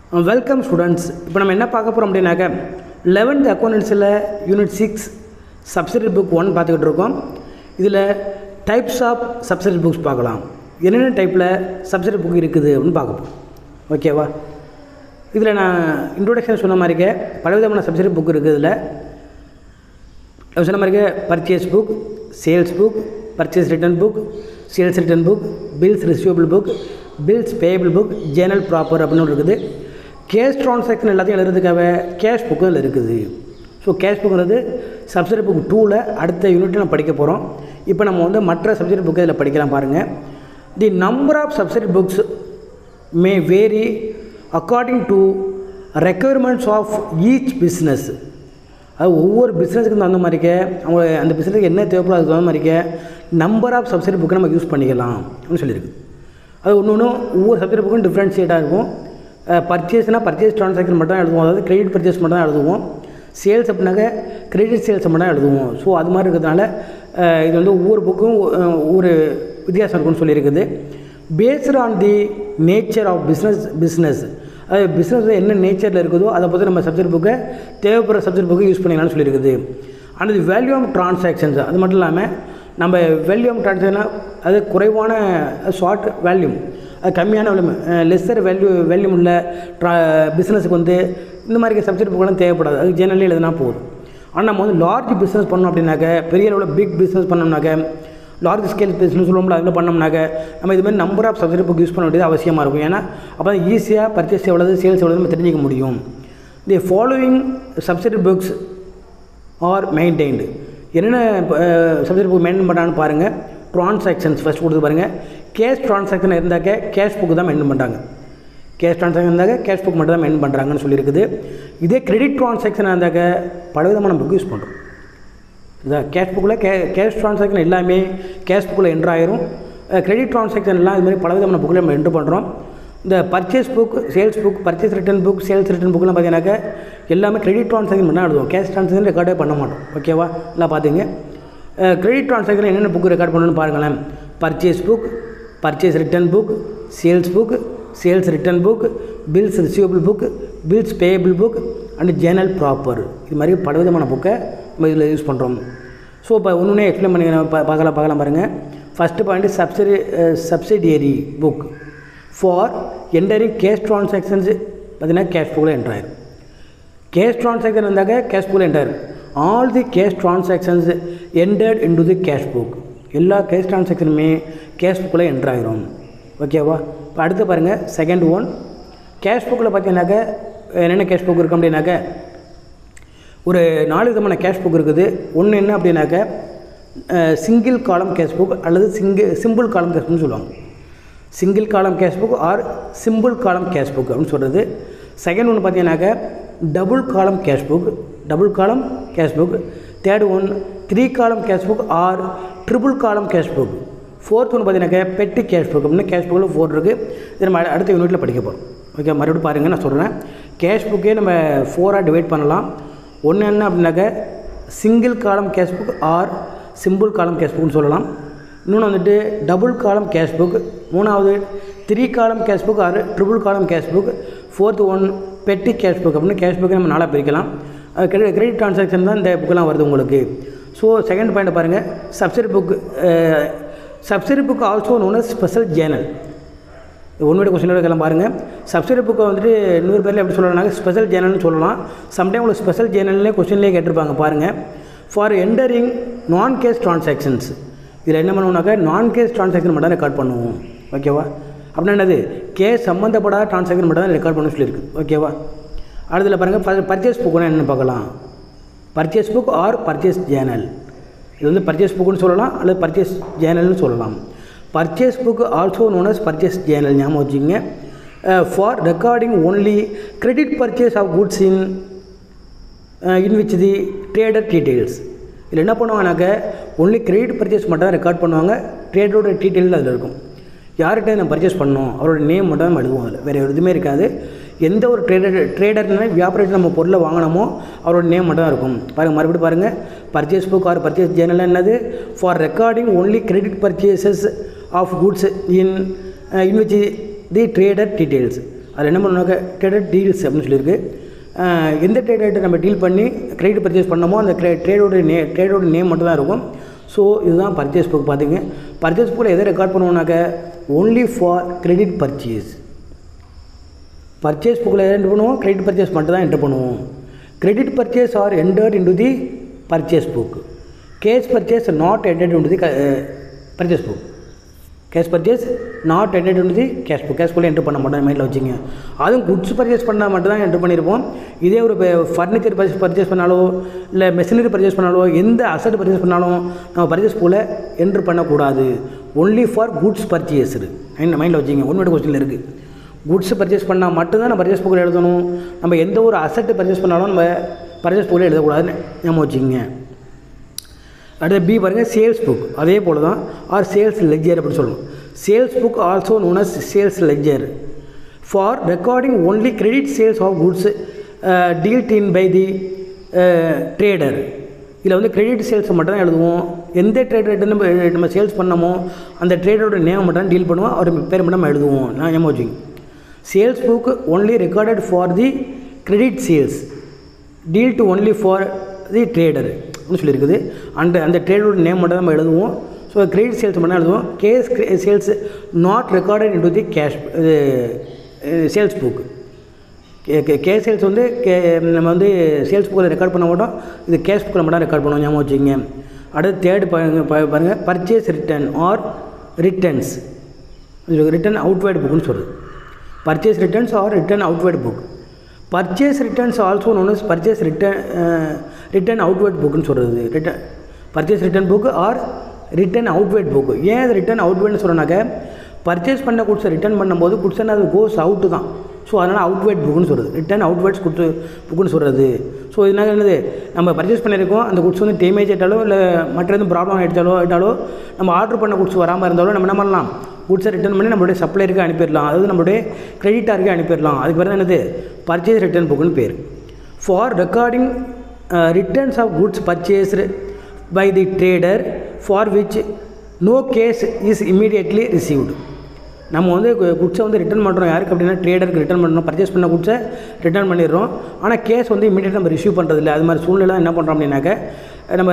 welcome students இப்போ நம்ம என்ன பார்க்க போகிறோம் அப்படின்னாக்க லெவன்த் அக்கௌண்டன்ஸில் unit six subsidy book one பார்த்துக்கிட்டு இருக்கோம் இதில் டைப்ஸ் ஆஃப் சப்சிடி புக்ஸ் பார்க்கலாம் என்னென்ன டைப்பில் சப்சிடி புக் இருக்குது அப்படின்னு பார்க்க போகிறோம் ஓகேவா இதில் நான் இன்ட்ரோடக்ஷன் சொன்ன மாதிரிக்க பலவிதமான சப்சிடி புக் இருக்குது இதில் அது சொன்ன மாதிரிக்க purchase book sales book purchase return book sales return book bills receivable book bills payable book journal proper அப்படின்னு ஒன்று இருக்குது கேஷ் ட்ரான்சாக்ஷன் எல்லாத்தையும் எழுதுறதுக்காக கேஷ் புக்கும் இதில் இருக்குது ஸோ கேஷ் புக்குங்கிறது சப்சிடி புக் டூவில் அடுத்த யூனிட்டில் நம்ம படிக்க போகிறோம் இப்போ நம்ம வந்து மற்ற சப்சிடி புக்கை இதில் படிக்கலாம் பாருங்கள் the number of subsidy books may vary according to requirements of each business அது ஒவ்வொரு பிஸ்னஸுக்கு தகுந்த மாதிரிக்க அவங்க அந்த பிஸ்னஸுக்கு என்ன தேவைப்படும் அதுக்கு தகுந்த மாதிரிக்க நம்பர் ஆஃப் சப்சிடி புக்கை நம்ம யூஸ் பண்ணிக்கலாம் அப்படின்னு சொல்லியிருக்கு அது ஒன்று ஒன்று ஒவ்வொரு சப்சிடி புக்கும் டிஃப்ரென்ஷியேட்டாக இருக்கும் பர்ச்சேஸ்னால் பர்ச்சேஸ் ட்ரான்சாக்ஷன் மட்டும் தான் எழுதுவோம் அதாவது கிரெடிட் பர்ச்சேஸ் மட்டும் தான் எழுதுவோம் சேல்ஸ் அப்படின்னாக்க கிரெடிட் சேல்ஸ் மட்டும் தான் எழுதுவோம் ஸோ அது மாதிரி இருக்கிறதுனால அஹ், இது வந்து ஒவ்வொரு புக்கும் ஒவ்வொரு வித்தியாசம் இருக்குன்னு சொல்லியிருக்குது based on the nature of business business அது பிஸ்னஸ் என்ன நேச்சரில் இருக்குதோ அதை பற்றி நம்ம சப்ஜெக்ட் புக்கை தேவைப்படுற சப்ஜெக்ட் புக்கை யூஸ் பண்ணிக்கலாம்னு சொல்லியிருக்குது அண்ட் வேல்யூ ஆஃப் ட்ரான்சாக்ஷன்ஸ் அது மட்டும் இல்லாமல் நம்ம வேல்யூ ஆஃப் ட்ரான்சாக்ஷனாக அது குறைவான ஷார்ட் வேல்யூம் அது கம்மியான வேல்யூம் லெஸ்ஸர் வேல்யூ வேல்யூம் உள்ள ட்ரா பிஸ்னஸுக்கு வந்து இந்த மாதிரி சப்ஜெக்ட் புக்கெல்லாம் தேவைப்படாது அது ஜெனரலி எழுதுனா போதும் ஆனால் நம்ம வந்து லார்ஜ் பிஸ்னஸ் பண்ணோம் அப்படின்னாக்க பெரிய அளவில் பிக் பிஸ்னஸ் பண்ணோம்னாக்க லார்ஜ் ஸ்கேல் பிஸ்னஸ் சொல்லுவோம்ல அதில் பண்ணோம்னாக்க நம்ம இது மாதிரி number of subject book use பண்ண வேண்டியது அவசியமாக இருக்கும் ஏன்னா அப்போ தான் ஈஸியாக பர்ச்சேஸ் எவ்வளவு சேல்ஸ் எவ்வளவு நம்ம தெரிஞ்சிக்க முடியும் the following subsidy books are maintained என்னென்ன சப்ஜெக்ட் புக் மெயின்டைன் பண்ணுறான்னு பாருங்கள் ட்ரான்சாக்ஷன்ஸ் ஃபஸ்ட் கொடுத்து பாருங்கள் கேஷ் ட்ரான்சாக்ஷன் இருந்தாக்க கேஷ் புக்கு தான் மெயின்டைன் பண்ணுறாங்க கேஷ் ட்ரான்சாக்ஷன் இருந்தாக்க கேஷ் புக் மட்டும் தான் மெயின்டைன் பண்ணுறாங்கன்னு சொல்லியிருக்குது இதே கிரெடிட் ட்ரான்சாக்ஷன் இருந்தாக்க பலவிதமான புக் யூஸ் பண்ணுறோம் இதான் கேஷ் புக்கில் கே கேஷ் ட்ரான்சாக்ஷன் எல்லாமே கேஷ் புக்கில் என்ட்ரு ஆயிரும் கிரெடிட் ட்ரான்சாக்ஷன் எல்லாம் இது மாதிரி பலவிதமான புக்கில் நம்ம என்ட்ரு பண்ணுறோம் இந்த purchase book sales book purchase return book sales return புக்லாம் பார்த்தீங்கன்னாக்கா எல்லாமே கிரெடிட் ட்ரான்சாக்ஷன் பண்ணால் எழுதுவோம் கேஷ் ட்ரான்சாக்ஷன் ரெக்கார்டே பண்ண மாட்டோம் ஓகேவா எல்லாம் பார்த்துங்க கிரெடிட் ட்ரான்சாக்ஷன் என்னென்ன புக் ரெக்கார்ட் பண்ணணும்னு பாருங்களேன் purchase book purchase return book sales book sales return book bills receivable book bills payable book and journal proper இது மாதிரி பலவிதமான புக்கை நம்ம இதில் யூஸ் பண்ணுறோம் ஸோ இப்போ ஒன்று எக்ஸ்பிளைன் பண்ணி நம்ம பா- பார்க்கலாம் பார்க்கலாம் பாருங்கள் first point subsidy subsidiary book for entering cash transactions பார்த்தீங்கன்னா கேஷ் புக்கில் என்ட்ரு ஆயிரும் கேஷ் ட்ரான்சாக்ஷன் இருந்தாக்க கேஷ் புக்கில் enter all the cash transactions entered into the cash book எல்லா கேஷ் ட்ரான்சாக்ஷனுமே கேஷ் புக்கில் என்ட்ரு ஆயிரும் ஓகேவா இப்போ அடுத்து பாருங்கள் செகண்ட் ஒன் கேஷ் புக்கில் பார்த்தீங்கன்னாக்க என்னென்ன கேஷ் புக் இருக்கும் அப்படின்னாக்க ஒரு நாலு விதமான கேஷ் புக் இருக்குது ஒன்று என்ன அப்படின்னாக்க சிங்கிள் காலம் கேஷ் புக் அல்லது சிங்கிள் சிம்பிள் காலம் கேஷ் புக்னு சொல்லுவாங்க single column cash book or simple column cash book அப்படின்னு சொல்கிறது செகண்ட் ஒன்று பார்த்தீங்கன்னாக்க double column cash book double column cash book third one three column cash book or triple column cash book fourth ஒன்று பார்த்தீங்கன்னாக்க petty cash book அப்படின்னு cash புக்கில் four இருக்குது இது நம்ம அடுத்த யூனிட்டில் படிக்க போகிறோம் ஓகே மறுபடியும் பாருங்கள் நான் சொல்கிறேன் கேஷ் புக்கே நம்ம ஃபோராக டிவைட் பண்ணலாம் ஒன்று என்ன அப்படின்னாக்க single column cash book or simple column cash புக்னு சொல்லலாம் இன்னொன்று வந்துட்டு டபுள் காலம் கேஷ் புக் மூணாவது three column cash book or triple column cash book fourth one petty cash book அப்படின்னு கேஷ் புக்கை நம்ம நாளாக பிரிக்கலாம் அது கிரெடிட் கிரெடிட் ட்ரான்சாக்ஷன் தான் இந்த புக்கெல்லாம் வருது உங்களுக்கு ஸோ செகண்ட் பாயிண்ட் பாருங்கள் subsidy book subsidy book also known special journal உண்மையோட கொஸ்டினோட கேட்கலாம் பாருங்கள் சப்சிடி புக்கை வந்துட்டு நூறு பேரில் எப்படி சொல்லலாம்னாக்க ஸ்பெஷல் ஜேர்னல்னு சொல்லலாம் சம்டைம் உங்களுக்கு ஸ்பெஷல் ஜேர்னல்லே கொஸ்டின்லேயே கேட்டிருப்பாங்க பாருங்கள் for entering non cash transactions இதில் என்ன பண்ணுவோம்னாக்கா நான் கேஷ் ட்ரான்சாக்ஷன் மட்டும் தான் ரெக்கார்ட் பண்ணுவோம் ஓகேவா அப்படின்னா என்னது கேஸ் சம்மந்தப்படாத ட்ரான்சாக்ஷன் மட்டும் தான் ரெக்கார்ட் பண்ண சொல்லியிருக்கு ஓகேவா அடுத்ததில் பாருங்கள் பர்ச்சேஸ் புக்குன்னா என்ன பார்க்கலாம் purchase book or purchase journal இது வந்து பர்ச்சேஸ் புக்குன்னு சொல்லலாம் அல்லது பர்ச்சேஸ் ஜேர்னல்னு சொல்லலாம் purchase book also known as purchase journal ஞாபகம் வச்சுங்க for recording only credit purchase of goods in in which the trader details இதில் என்ன பண்ணுவாங்கனாக்க ஒன்லி கிரெடிட் பர்ச்சேஸ் மட்டும் தான் ரெக்கார்ட் பண்ணுவாங்க ட்ரேடரோட டீட்டெயில் அதில் இருக்கும் யார்கிட்ட நம்ம பர்ச்சேஸ் பண்ணோம் அவரோட நேம் மட்டும் தான் நம்ம எழுதுவோம் அதில் வேறு எதுவுமே இருக்காது எந்த ஒரு ட்ரேடர் ட்ரேடர்னா வியாபாரத்தில் நம்ம பொருளை வாங்கினோமோ அவரோட நேம் மட்டும் தான் இருக்கும் பாருங்கள் மறுபடியும் பாருங்கள் purchase book or purchase journal என்னது for recording only credit purchases of goods in in which the trader details அதில் என்ன பண்ணுவாங்க ட்ரேடட் டீல்ஸ் அப்படின்னு சொல்லியிருக்கு அஹ் எந்த ட்ரேடர்கிட்ட நம்ம டீல் பண்ணி கிரெடிட் பர்ச்சேஸ் பண்ணமோ அந்த ட்ரேடோட நே ட்ரேடோட நேம் மட்டும் தான் இருக்கும் ஸோ இதுதான் பர்ச்சேஸ் புக் பார்த்தீங்க பர்ச்சேஸ் புக்கில் எதை ரெக்கார்ட் பண்ணுவோம்னாக்க only for credit purchase purchase புக்கில் என்ட்ரு பண்ணுவோம் கிரெடிட் பர்ச்சேஸ் மட்டும் தான் என்ட்ரு பண்ணுவோம் credit purchase are entered into the purchase book cash purchase not entered into the purchase book cash purchase not entered into the cash book cash புக்கில் entry பண்ண மாட்டோம் மைண்டில் வச்சுங்க அதுவும் குட்ஸ் பர்ச்சேஸ் பண்ணால் மட்டும் தான் என்ட்ரு பண்ணியிருப்போம் இதே ஒரு ஃபர்னிச்சர் பர்ச்சேஸ் பர்ச்சேஸ் பண்ணாலோ இல்லை மெஷினரி பர்ச்சேஸ் பண்ணாலோ எந்த அசட் பர்ச்சேஸ் பண்ணாலும் நம்ம பர்ச்சேஸ் புக்கில் என்ட்ரு பண்ணக்கூடாது only for goods purchased mind மைண்டில் வச்சுங்க ஒன்றுமே கொஸ்டினில் இருக்குது குட்ஸ் பர்ச்சேஸ் பண்ணால் மட்டும்தான் நம்ம பர்ச்சேஸ் புக்கில் எழுதணும் நம்ம எந்த ஒரு அசட்டு பர்ச்சேஸ் பண்ணாலும் நம்ம பர்ச்சேஸ் புக்கில் எழுதக்கூடாதுன்னு நம்ம வச்சுக்கோங்க அடுத்து பி பாருங்கள் சேல்ஸ் புக் அதே போல் தான் ஆர் சேல்ஸ் லெக்ஜர் அப்படின்னு சொல்லுவோம் sales book also known as sales ledger for recording only credit sales of goods dealt in by the trader இதில் வந்து கிரெடிட் சேல்ஸ் மட்டும் தான் எழுதுவோம் எந்த ட்ரேடர்கிட்ட நம்ம நம்ம சேல்ஸ் பண்ணமோ அந்த ட்ரேடரோட நேம் மட்டும் தான் டீல் பண்ணுவோம் அவர் பேர் மட்டும் நம்ம எழுதுவோம் நான் ஞாபகம் வச்சுங்க sales book only recorded for the credit sales deal to only for the trader அப்படின்னு சொல்லியிருக்குது அந்த அந்த ட்ரேடரோட நேம் மட்டும் நம்ம எழுதுவோம் ஸோ கிரெடிட் சேல்ஸ் மட்டும் எழுதுவோம் cash sales not recorded into the cash sales book கே சேல்ஸ் வந்து கே நம்ம வந்து சேல்ஸ் புக்கில் ரெக்கார்ட் பண்ண மாட்டோம் இது கேஷ் புக்கில் மட்டும் ரெக்கார்ட் பண்ணுவோம் ஞாபகம் வச்சுங்க அடுத்து தேர்ட் பாருங்க பா- பாருங்கள் purchase return or returns return outward புக்னு சொல்லுது purchase returns or return outward book purchase returns also known as purchase return return outward புக்னு சொல்கிறது return purchase return book or return outward book ஏன் அது ரிட்டர்ன் அவுட்வேர்ட்னு சொல்கிறனாக்க பர்ச்சேஸ் பண்ண குட்ஸை return பண்ணும்போது goods அது goes out தான் ஸோ அதனால் அவுட்வேர்ட் புக்னு சொல்கிறது ரிட்டர்ன் அவுட்வேர்ட்ஸ் குட்ஸ் புக்குன்னு சொல்கிறது ஸோ இதனால என்னது நம்ம பர்ச்சேஸ் பண்ணியிருக்கோம் அந்த குட்ஸ் வந்து டேமேஜ் ஆயிட்டாலோ இல்லை மற்ற எதுவும் ப்ராப்ளம் ஆகிட்டாலோ ஆகிட்டாலோ நம்ம ஆர்டர் பண்ண குட்ஸ் வராமல் இருந்தாலும் நம்ம என்ன பண்ணலாம் குட்ஸை ரிட்டர்ன் பண்ணி நம்மளுடைய சப்ளையருக்கு அனுப்பிடலாம் அதாவது நம்மளுடைய கிரெடிட்டாருக்கு அனுப்பிடலாம் அதுக்கு பேர் தான் என்னது பர்ச்சேஸ் ரிட்டர்ன் புக்குன்னு பேர் for recording returns of goods purchased by the trader for which no cash is immediately received நம்ம வந்து குட்ஸை வந்து ரிட்டர்ன் பண்ணுறோம் யாருக்கு அப்படின்னா ட்ரேடருக்கு ரிட்டர்ன் பண்ணணும் பர்ச்சேஸ் பண்ண குட்ஸை ரிட்டர்ன் பண்ணிடுறோம் ஆனால் கேஸ் வந்து இமீடியட் நம்ம ரிசீவ் பண்ணுறது இல்லை அது மாதிரி சூழ்நிலை என்ன பண்ணுறோம் அப்படின்னாக்க நம்ம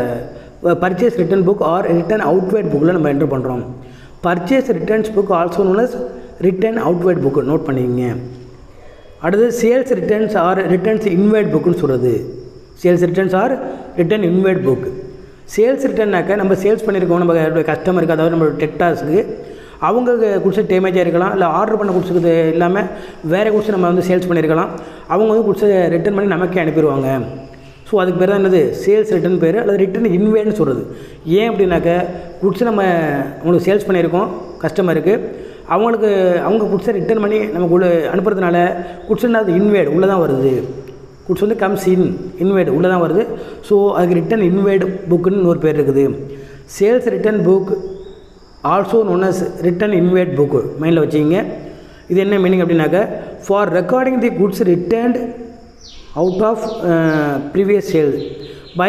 purchase return book or return outward புக்கில் நம்ம என்ட்ரு பண்ணுறோம் purchase returns book also known as return outward book note பண்ணிக்கங்க அடுத்து sales returns or returns inward புக்குன்னு சொல்கிறது sales returns or return inward book sales ரிட்டர்னாக்க நம்ம சேல்ஸ் பண்ணியிருக்கோம் நம்ம கஸ்டமருக்கு அதாவது நம்மளோட டெக்டாஸுக்கு அவங்க குட்ஸை டேமேஜாக இருக்கலாம் இல்லை ஆர்டர் பண்ண குட்ஸுக்கு இல்லாமல் வேறு குட்ஸ் நம்ம வந்து சேல்ஸ் பண்ணியிருக்கலாம் அவங்க வந்து குட்ஸை ரிட்டர்ன் பண்ணி நமக்கே அனுப்பிடுவாங்க ஸோ அதுக்கு பேர் தான் என்னது சேல்ஸ் ரிட்டர்ன் பேர் அல்லது ரிட்டர்ன் இன்வேர்ட்னு சொல்கிறது ஏன் அப்படின்னாக்க குட்ஸ் நம்ம அவங்களுக்கு சேல்ஸ் பண்ணியிருக்கோம் கஸ்டமருக்கு அவங்களுக்கு அவங்க குட்ஸை ரிட்டர்ன் பண்ணி நமக்கு உள்ள அனுப்புறதுனால குட்ஸ்னா அது இன்வேர்டு உள்ளே தான் வருது குட்ஸ் வந்து கம்ஸ் இன் இன்வேர்டு உள்ளே தான் வருது ஸோ அதுக்கு ரிட்டர்ன் இன்வேர்டு புக்குன்னு ஒரு பேர் இருக்குது sales return book also known as return inward book மைண்டில் வச்சுக்கிங்க இது என்ன மீனிங் அப்படின்னாக்க for recording the goods returned out of previous sale by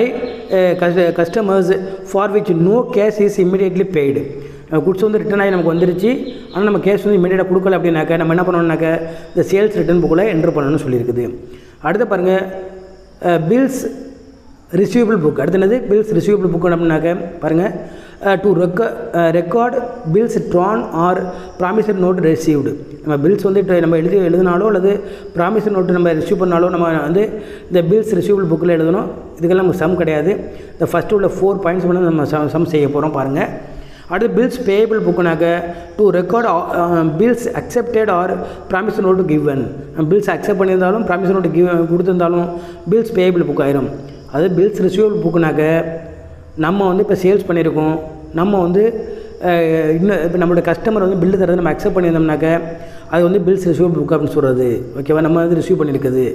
customers for which no cash is immediately paid goods வந்து return ஆகி நமக்கு வந்துருச்சு ஆனால் நம்ம கேஷ் வந்து இமீடியட்டாக கொடுக்கல அப்படின்னாக்க நம்ம என்ன பண்ணணும்னாக்க இந்த சேல்ஸ் ரிட்டர்ன் புக்கில் என்ட்ரு பண்ணணும்னு சொல்லியிருக்குது அடுத்து பாருங்கள் பில்ஸ் ரிசீவபிள் புக் அடுத்து என்னது பில்ஸ் ரிசீவபிள் புக் அப்படின்னாக்க பாருங்கள் டு ரெக்க record bills drawn or promissory note received நம்ம பில்ஸ் வந்து இப்ப நம்ம எழுதி எழுதினாலோ அல்லது ப்ராமிசர் நோட்டு நம்ம ரிசீவ் பண்ணாலோ நம்ம வந்து இந்த பில்ஸ் ரிசீவபிள் புக்கில் எழுதணும் இதுக்கெல்லாம் நமக்கு சம் கிடையாது இந்த ஃபஸ்ட்டு உள்ள ஃபோர் பாயிண்ட்ஸ் மட்டும் நம்ம சம் சம் செய்ய போகிறோம் பாருங்கள் அடுத்து பில்ஸ் பேயபிள் புக்குனாக்க to record bills accepted or promise note given bills accept பண்ணியிருந்தாலும் ப்ராமிஸ் நோட்டு கிவ் கொடுத்துருந்தாலும் பில்ஸ் பேயபிள் புக் ஆயிரும் அது பில்ஸ் ரிசீவபிள் புக்குனாக்க நம்ம வந்து இப்போ சேல்ஸ் பண்ணியிருக்கோம் நம்ம வந்து அஹ், இன்னும் இப்போ நம்மளோட கஸ்டமர் வந்து பில்லு தரது நம்ம அக்செப்ட் பண்ணியிருந்தோம்னாக்க அது வந்து பில்ஸ் ரிசீவபிள் புக் அப்படின்னு சொல்கிறது ஓகேவா நம்ம வந்து ரிசீவ் பண்ணியிருக்குது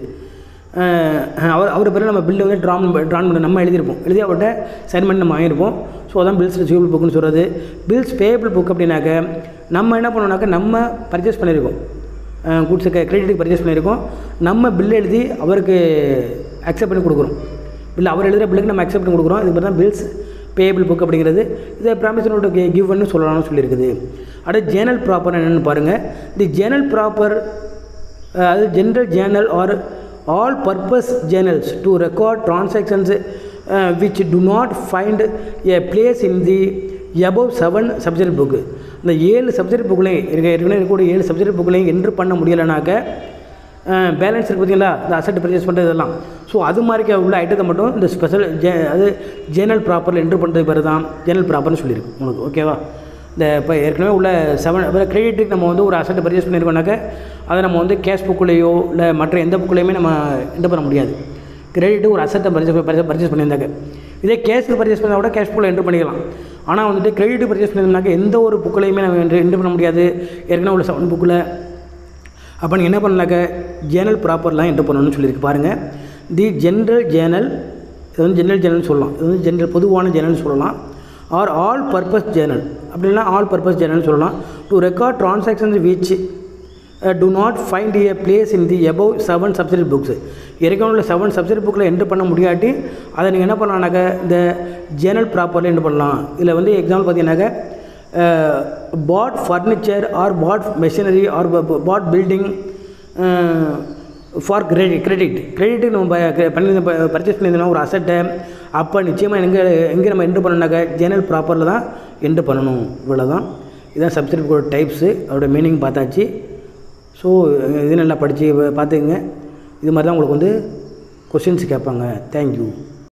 அஹ் அவர் அவர் பேர் நம்ம பில்லு வந்து ட்ரான் ட்ரான் பண்ண நம்ம எழுதியிருப்போம் எழுதி அவர்கிட்ட சைன் பண்ணி நம்ம வாங்கியிருப்போம் ஸோ அதான் பில்ஸ் ரிசீவபிள் புக்குன்னு சொல்கிறது பில்ஸ் பேயபிள் புக் அப்படின்னாக்க நம்ம என்ன பண்ணோம்னாக்க நம்ம பர்ச்சேஸ் பண்ணியிருக்கோம் குட்ஸுக்கு கிரெடிட்டுக்கு பர்ச்சேஸ் பண்ணியிருக்கோம் நம்ம பில் எழுதி அவருக்கு அக்செப்ட் பண்ணி கொடுக்குறோம் பில் அவர் எழுதுகிற பில்லுக்கு நம்ம அக்செப்ட் பண்ணி கொடுக்குறோம் இது மாதிரி தான் பில்ஸ் பேயபிள் புக் அப்படிங்கிறது இதை ப்ராமிஸ் நோட்டு கிவ்னு சொல்லலாம்னு சொல்லியிருக்குது அடுத்து ஜேர்னல் ப்ராப்பர் என்னென்னு பாருங்கள் தி ஜேர்னல் ப்ராப்பர் அது general journal or all purpose journals to record transactions which do not find a place in the above seven subject book இந்த ஏழு சப்ஜெக்ட் புக்குலையும் இருக்க ஏற்கனவே இருக்கக்கூடிய ஏழு சப்ஜெக்ட் புக்குலையும் என்ட்ரு பண்ண முடியலைனாக்க பேலன்ஸ் இருக்குது பார்த்தீங்களா இந்த அசட் பர்ச்சேஸ் பண்ணுறது இதெல்லாம் ஸோ அது மாதிரி உள்ள ஐட்டத்தை மட்டும் இந்த ஸ்பெஷல் ஜே அது ஜேர்னல் ப்ராப்பரில் என்ட்ரு பண்ணுறது பேர் தான் ஜேர்னல் ப்ராப்பர்னு சொல்லியிருக்கு உனக்கு ஓகேவா இந்த இப்போ ஏற்கனவே உள்ள செவன் இப்போ கிரெடிட்டுக்கு நம்ம வந்து ஒரு அசட் பர்ச்சேஸ் பண்ணியிருக்கோம்னாக்க அதை நம்ம வந்து கேஷ் புக்குலேயோ இல்லை மற்ற எந்த புக்குலேயுமே நம்ம என்ட்ரு பண்ண முடியாது கிரெடிட்டு ஒரு அசட்டை பர்ச்சேஸ் பர்ச்சேஸ் பண்ணியிருந்தாக்க இதே கேஷில் பர்ச்சேஸ் பண்ணால் கூட கேஷ் புக்கில் என்ட்ரு பண்ணிக்கலாம் ஆனால் வந்துட்டு கிரெடிட் பர்ச்சேஸ் பண்ணியிருந்தாக்க எந்த ஒரு புக்குலையுமே நம்ம என்ட்ரு என்ட்ரு பண்ண முடியாது ஏற்கனவே உள்ள செவன் புக்கில் அப்போ நீங்கள் என்ன பண்ணலாக்க ஜேர்னல் ப்ராப்பர்லாம் என்ட்ரு பண்ணணும்னு சொல்லியிருக்கு பாருங்கள் தி ஜென்ரல் ஜேர்னல் இது வந்து ஜென்ரல் ஜேர்னல் சொல்லலாம் இது வந்து ஜென்ரல் பொதுவான ஜேர்னல் சொல்லலாம் ஆர் ஆல் பர்பஸ் ஜேர்னல் அப்படின்னா ஆல் பர்பஸ் ஜேர்னல் சொல்லலாம் to record transactions which do not find a place in the above seven subject books ஏற்கனவே உள்ள செவன் சப்ஜெக்ட் புக்கில் என்ட்ரு பண்ண முடியாட்டி அதை நீங்கள் என்ன பண்ணலாம்னாக்க இந்த ஜேர்னல் ப்ராப்பரில் என்ட்ரு பண்ணலாம் இதில் வந்து எக்ஸாம்பிள் பார்த்தீங்கன்னாக்க bought furniture or bought machinery or bought building for credit credit credit நம்ம ப- பண்ணி பர்ச்சேஸ் பண்ணியிருந்தோம்னா ஒரு அசட்டை அப்போ நிச்சயமாக எங்கே எங்கே நம்ம என்ட்ரு பண்ணணுனாக்க ஜேர்னல் ப்ராப்பரில் தான் என்ட்ரு பண்ணணும் இவ்வளோ தான் இதுதான் சப்ஸ்கிரிப்ட் டைப்ஸு அதோட மீனிங் பார்த்தாச்சு ஸோ இது நல்லா படித்து பார்த்துக்குங்க இது மாதிரி தான் உங்களுக்கு வந்து கொஷின்ஸ் கேட்பாங்க தேங்க்யூ